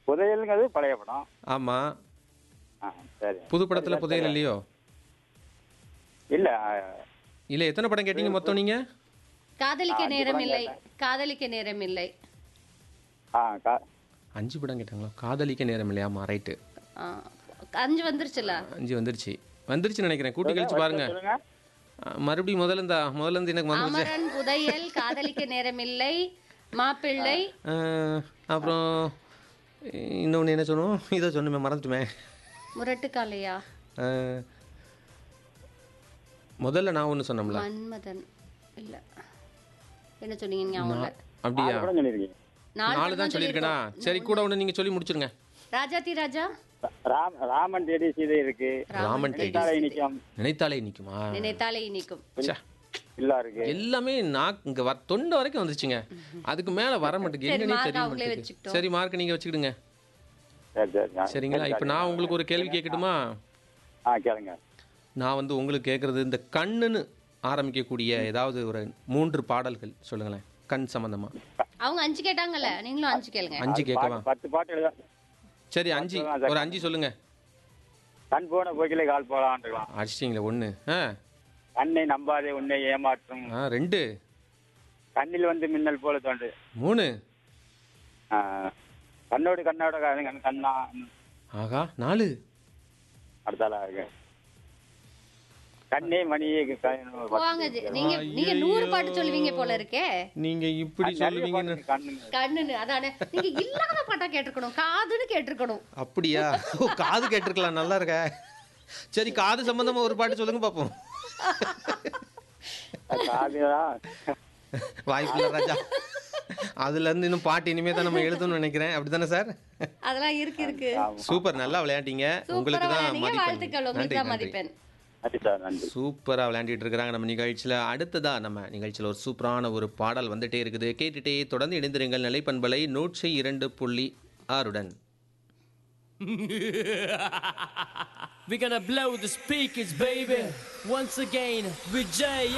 புதையல்ங்கிறது பழைய படம் ஆமாம் ஆ சரி புது படத்தில் புதையல் இல்லையோ இல்ல இல்லை எத்தனை படம் கேட்டீங்க மொத்தம் நீங்கள் காதலிக்க அஞ்சு நேரம் படம் இல்லை கேட்டேன். காதலிக்க நேரம் இல்லை ஆ கா அஞ்சு படம் கேட்டாங்களா காதலிக்க நேரம் இல்லையாமா ரைட்டு ஆ, அஞ்சு வந்துருச்சுல அஞ்சு வந்துருச்சு வந்துருச்சுன்னு நினைக்கிறேன் கூட்டி கழிச்சு பாருங்க சொல்லுங்க ஆ, மறுபடியும் முதல்ல இந்த முதல்ல இருந்து எனக்கு வந்துருச்சு அமரன் புதையல் காதலிக்க நேரம் இல்லை மாப்பிள்ளை ஆ, அப்புறம் இன்னொன்று என்ன சொன்னோம் இதை சொன்னுமே மறந்துட்டுமே முரட்டுக்காலையா ஆ, முதல்ல நான் ஒன்று சொன்னோம்ல மன்மதன் இல்ல என்ன சொன்னீங்க ஞாபகம் இல்ல. அப்படியா நாலு படம் சொல்லியிருக்கீங்க நாலு நாலு படம் தான் சொல்லியிருக்கேனா சரி கூட ஒன்று நீங்கள் சொல்லி முடிச்சிருங்க ராஜாத்தி ராஜா ராம் ராமன் தேடி சீதை இருக்கு ராமன் தேடி தாழை நிற்கும் நினைத்தாலே நிற்குமா நினைத்தாலே இனிக்கும் ச்சே. இல்லா இருக்கு எல்லாமே நான் இங்கே வ தொண்டை வரைக்கும் வந்துருச்சுங்க அதுக்கு மேலே வர மாட்டேங்குது சரி, என்னன்னே mark தெரிய அவங்களே மாட்டேங்குது வச்சுக்கிட்டோம். சரி மார்க் நீங்கள் வச்சுக்கிடுங்க சரி சரி ஆ, சரிங்களா இப்போ நான் உங்களுக்கு ஒரு கேள்வி கேட்கட்டுமா ஆ கேளுங்க நான் வந்து உங்களுக்கு கேட்குறது இந்த கண்ணுன்னு ஆரம்பிக்கக்கூடிய ஏதாவது ஒரு மூன்று பாடல்கள் சொல்லுங்களேன் கண் சம்பந்தமா அவங்க அஞ்சு கேட்டாங்கல்ல நீங்களும் அஞ்சு கேளுங்க அஞ்சு கேட்கவா பாட்டு- பத்து பாட்டு எழுத சரி அஞ்சு ஒரு அஞ்சு சொல்லுங்க கண் போன போக்கிலே கால் போலான்ட்டுக்கலாம் அடிச்சிட்டிங்களே ஒன்று ஆ கண்ணை நம்பாதே உன்னை ஏமாற்றும் ஆ ரெண்டு கண்ணில் வந்து மின்னல் போல தோன்று மூணு ஆ, கண்ணோடு கண்ணோட கண் கண் கண்ணா ஆகா நாலு அடுத்தால இருக்கு கண்ணே மணியே க- போவாங்க ஜி. நீங்க நீங்க நூறு பாட்டு சொல்லுவீங்க போல இருக்கே நீங்க இப்படி நிறைய சொல்லுவீங்கன்னு பாட்டு கண்ணுங்க கண்ணுன்னு அதானே நீங்க இல்லாத பாட்டா கேட்டிருக்கணும் காதுன்னு கேட்டிருக்கணும் அப்படியா ஓ காது கேட்டிருக்கலாம் நல்லா இருக்க சரி காது சம்பந்தமா ஒரு பாட்டு சொல்லுங்க பார்ப்போம் காதுடா வாய்ப்பில்லை ராஜா அதுல இருந்து இன்னும் பாட்டு இனிமே தான் நம்ம எழுதணும்னு நினைக்கிறேன் அப்படிதானே சார் அதெல்லாம் இருக்கு இருக்கு சூப்பர் நல்லா விளையாண்டீங்க உங்களுக்கு சூப்பரா தான் விளையாடுங்க வாழ்த்துக்கள் மதிப்பெண் உங்களுக்கு நன்றி தான் நன்றி மதிப்பெண் நன்றி சார் நன்றி சூப்பராக விளையாண்டுட்டு இருக்கிறாங்க நம்ம நிகழ்ச்சியில் அடுத்ததா நம்ம நிகழ்ச்சியில் ஒரு சூப்பரான ஒரு பாடல் வந்துட்டே இருக்குது கேட்டுட்டே தொடர்ந்து இணைந்திருங்கள் நிலைப்பண்பலை நூற்றி இரண்டு புள்ளி ஆறுடன் We're gonna blow the speakers, baby. Once again, with Jay